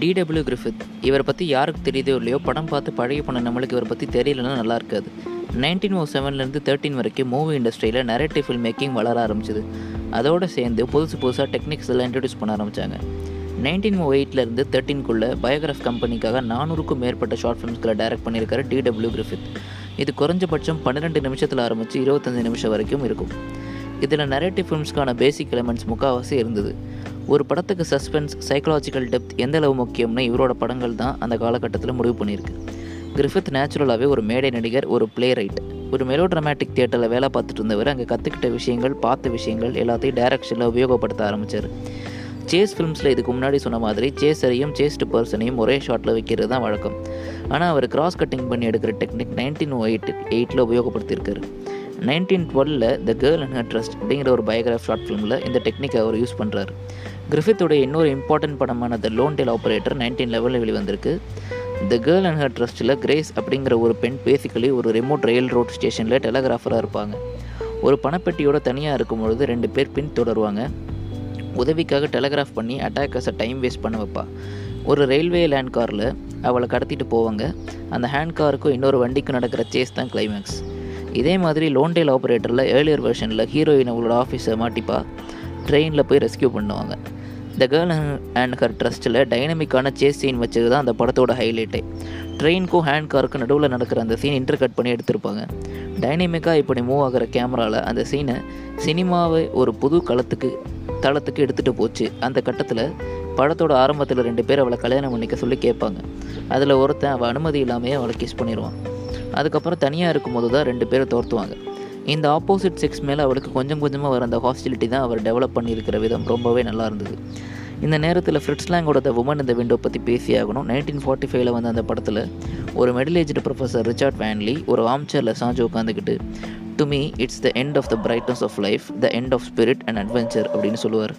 DW Griffith இவரை பற்றி யாருக்கு தெரியுதோ இல்லையோ படம் பார்த்து பழைய படம் நம்மளுக்கு இவரை பற்றி தெரியலன்னா நல்லா இருக்காது நைன்டீன் ஓ செவன்லேருந்து தேர்ட்டின் வரைக்கும் மூவி இண்டஸ்ட்ரியில் நரேட்டிவ் ஃபில்ம் மேக்கிங் வளர ஆரம்பிச்சது அதோடு சேர்ந்து புதுசு புதுசாக டெக்னிக்ஸ் எல்லாம் இன்ட்ரடியூஸ் பண்ண ஆரம்பித்தாங்க நைன்டீன் ஓ எயிட்லேருந்து தேர்ட்டின்குள்ளே பயோகிராஃப் கம்பெனிக்காக நானூறுக்கும் மேற்பட்ட ஷார்ட் ஃபிலிம்ஸ்களை டைரக்ட் பண்ணியிருக்காரு டிடபிள்யூ கிரிஃபித் இது குறைஞ்சபட்சம் பன்னிரெண்டு நிமிஷத்தில் ஆரம்பித்து இருபத்தஞ்சு நிமிஷம் வரைக்கும் இருக்கும் இதில் நரேட்டிவ் ஃபிலிம்ஸ்க்கான பேசிக் எலமெண்ட்ஸ் முக்கால்வாசி இருந்தது ஒரு படத்துக்கு சஸ்பென்ஸ் சைக்கலாஜிக்கல் டெப்த் எந்த அளவு முக்கியம்னு இவரோட படங்கள் தான் அந்த காலகட்டத்தில் முடிவு பண்ணியிருக்கு கிரிஃபித் நேச்சுரலாகவே ஒரு மேடை நடிகர் ஒரு பிளே ரைட் ஒரு மெலோ ட்ராமேட்டிக் தியேட்டரில் வேலை பார்த்துட்டு இருந்தவர் அங்கே கற்றுக்கிட்ட விஷயங்கள் பார்த்த விஷயங்கள் எல்லாத்தையும் டைரக்ஷனில் உபயோகப்படுத்த ஆரம்பித்தார் சேஸ் ஃபிலிம்ஸில் இதுக்கு முன்னாடி சொன்ன மாதிரி சேஸரையும் சேஸ்டு பர்சனையும் ஒரே ஷாட்டில் வைக்கிறது தான் வழக்கம் ஆனால் அவர் கிராஸ் கட்டிங் பண்ணி எடுக்கிற டெக்னிக் நைன்டீன் ஓ எயிட் எயிட்டில் உபயோகப்படுத்தியிருக்காரு நைன்டீன் டுவெலில் the girl and her trust அப்படிங்கிற ஒரு பயோகிராஃப் ஷார்ட் ஃபிலிமில் இந்த டெக்னிக்கை அவர் யூஸ் பண்ணுறாரு கிரிஃபித்தோட இன்னொரு இம்பார்ட்டன்ட் படமான the Lonedale operator nineteen லெவலில் வெளிவந்திருக்கு த கேர்ள் அண்ட் ஹர் ட்ரஸ்ட்டில் கிரேஸ் அப்படிங்கிற ஒரு பெண் பேசிக்கலி ஒரு ரிமோட் ரயில் ரோட் ஸ்டேஷனில் டெலகிராஃபராக இருப்பாங்க ஒரு பணப்பெட்டியோட தனியாக இருக்கும் பொழுது ரெண்டு பேர் பின் தொடருவாங்க உதவிக்காக டெலகிராஃப் பண்ணி அட்டாக்கர்ஸை டைம் வேஸ்ட் பண்ண வைப்பா ஒரு ரயில்வே லேண்ட் காரில் அவளை கடத்திட்டு போவாங்க அந்த ஹேண்ட் காருக்கும் இன்னொரு வண்டிக்கும் நடக்கிற சேஸ் தான் கிளைமேக்ஸ் இதே மாதிரி லோன்டேல் ஆப்ரேட்டரில் ஏர்லியர் வெர்ஷனில் ஹீரோயின் அவங்களோட ஆஃபீஸை மாட்டிப்பா ட்ரெயினில் போய் ரெஸ்கியூ பண்ணுவாங்க த கேர்ள் அண்ட் ஹர் ட்ரஸ்ட்டில் டைனமிக்கான சேஸ் சீன் வச்சது தான் அந்த படத்தோட ஹைலைட்டே ட்ரெயினுக்கும் ஹேண்ட் காருக்கும் நடுவில் நடக்கிற அந்த சீன் இன்டர் கட் பண்ணி எடுத்திருப்பாங்க டைனமிக்காக இப்படி மூவ் ஆகிற கேமராவில் அந்த சீனை சினிமாவை ஒரு புது களத்துக்கு தளத்துக்கு எடுத்துகிட்டு போச்சு அந்த கட்டத்தில் படத்தோட ஆரம்பத்தில் ரெண்டு பேர் அவளை கல்யாணம் பண்ணிக்க சொல்லி கேட்பாங்க அதில் ஒருத்தன் அவள் அனுமதி இல்லாமையே அவளை கிஸ் பண்ணிடுவான் அதுக்கப்புறம் தனியாக இருக்கும்போது தான் ரெண்டு பேரும் தோர்த்துவாங்க இந்த ஆப்போசிட் செக்ஸ் மேலே அவளுக்கு கொஞ்சம் கொஞ்சமாக வர அந்த ஹாஸ்டிலிட்டி தான் அவர் டெவலப் பண்ணியிருக்கிற விதம் ரொம்பவே நல்லா இருந்தது இந்த நேரத்தில் ஃப்ரிட்ஸ்லாங்கோட த உமன் இந்த விண்டோ பற்றி பேசி ஆகணும் நைன்டீன் ஃபார்ட்டி ஃபைவ்ல வந்த அந்த படத்தில் ஒரு middle aged professor Richard Vanley ஒரு ஆம்சேரில் சாஞ்சு உட்காந்துக்கிட்டு to me it's the end of the brightness of life the end of spirit and adventure அப்படின்னு சொல்லுவார்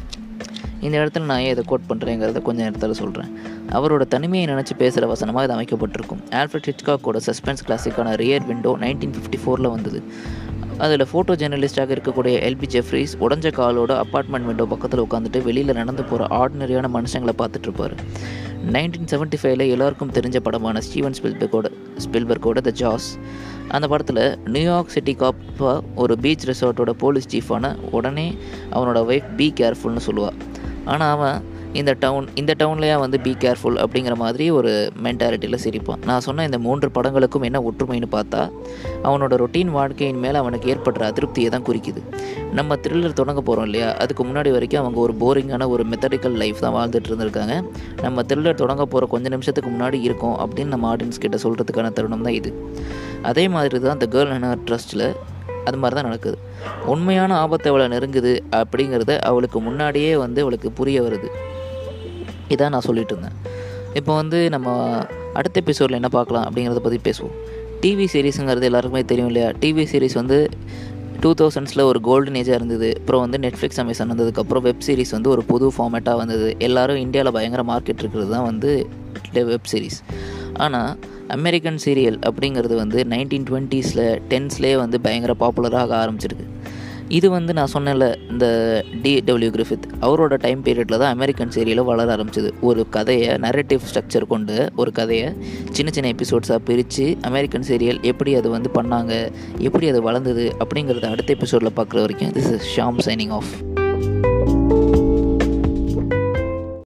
இந்த இடத்துல நான் ஏன் இதை கோட் பண்ணுறேங்கிறத கொஞ்சம் நேரத்தில் சொல்கிறேன் அவரோட தனிமையை நினச்சி பேசுகிற வசனமாக இது அமைக்கப்பட்டிருக்கும் ஆல்ஃபர்ட் ஹிச்காக்கோட சஸ்பென்ஸ் கிளாசிக்கான ரியர் விண்டோ நைன்டீன் ஃபிஃப்டி ஃபோரில் வந்தது அதில் ஃபோட்டோ ஜேர்னலிஸ்டாக இருக்கக்கூடிய எல்பி ஜெஃப்ரிஸ் உடஞ்ச காலோட அப்பார்ட்மெண்ட் விண்டோ பக்கத்தில் உட்காந்துட்டு வெளியில் நடந்து போகிற ஆர்டினரியான மனுஷங்களை பார்த்துட்டு இருப்பார் நைன்டீன் செவன்ட்டி ஃபைவ்ல எல்லாருக்கும் தெரிஞ்ச படமான ஸ்டீவன் ஸ்பில்பர்கோட ஸ்பில்பர்கோட த ஜாஸ் அந்த படத்தில் நியூயார்க் சிட்டி காப்பாக ஒரு பீச் ரெசார்ட்டோட போலீஸ் சீஃபான உடனே அவனோட ஒய்ஃப் பி கேர்ஃபுல்னு சொல்லுவாள் ஆனால் அவன் இந்த டவுன் இந்த டவுன்லேயே வந்து பி கேர்ஃபுல் அப்படிங்கிற மாதிரி ஒரு மென்டாலிட்டியில் சிரிப்பான் நான் சொன்ன இந்த மூன்று படங்களுக்கும் என்ன ஒற்றுமைன்னு பார்த்தா அவனோட ரொட்டீன் வாழ்க்கையின் மேலே அவனுக்கு ஏற்படுற அதிருப்தியை தான் குறிக்குது நம்ம த்ரில்லர் தொடங்க போகிறோம் இல்லையா அதுக்கு முன்னாடி வரைக்கும் அவங்க ஒரு போரிங்கான ஒரு மெத்தடிக்கல் லைஃப் தான் வாழ்ந்துட்டு இருந்திருக்காங்க நம்ம த்ரில்லர் தொடங்க போகிற கொஞ்சம் நிமிஷத்துக்கு முன்னாடி இருக்கும் அப்படின்னு நம்ம ஆடியன்ஸ் கிட்ட சொல்கிறதுக்கான தருணம் தான் இது அதே மாதிரி தான் இந்த கேர்ள் அண்ட் ட்ரஸ்ட்டில் அது மாதிரி தான் நடக்குது உண்மையான ஆபத்தை அவளை நெருங்குது அப்படிங்கிறத அவளுக்கு முன்னாடியே வந்து அவளுக்கு புரிய வருது இதான் நான் சொல்லிட்டு இருந்தேன் இப்போ வந்து நம்ம அடுத்த எபிசோடில் என்ன பார்க்கலாம் அப்படிங்கிறத பற்றி பேசுவோம் டிவி சீரீஸுங்கிறது எல்லாருக்குமே தெரியும் இல்லையா டிவி சீரிஸ் வந்து டூ தௌசண்ட்ஸில் ஒரு கோல்டன் ஏஜாக இருந்தது அப்புறம் வந்து நெட்ஃப்ளிக்ஸ் அமேசான் வந்ததுக்கப்புறம் வெப் சீரிஸ் வந்து ஒரு புது ஃபார்மேட்டாக வந்தது எல்லோரும் இந்தியாவில் பயங்கர மார்க்கெட் இருக்கிறது தான் வந்து வெப் சீரிஸ் ஆனால் அமெரிக்கன் சீரியல் அப்படிங்கிறது வந்து நைன்டீன் டுவெண்ட்டீஸில் டென்ஸ்லேயே வந்து பயங்கர பாப்புலராக ஆரம்பிச்சிருக்கு இது வந்து நான் சொன்னேன்ல இந்த டி டபிள்யூ கிரிஃபித் அவரோட டைம் பீரியடில் தான் அமெரிக்கன் சீரியலும் வளர ஆரம்பிச்சது ஒரு கதையை நரேட்டிவ் ஸ்ட்ரக்சர் கொண்டு ஒரு கதையை சின்ன சின்ன எபிசோட்ஸாக பிரித்து அமெரிக்கன் சீரியல் எப்படி அது வந்து பண்ணாங்க எப்படி அது வளர்ந்தது அப்படிங்கிறத அடுத்த எபிசோடில் பார்க்குற வரைக்கும் this is Sham signing of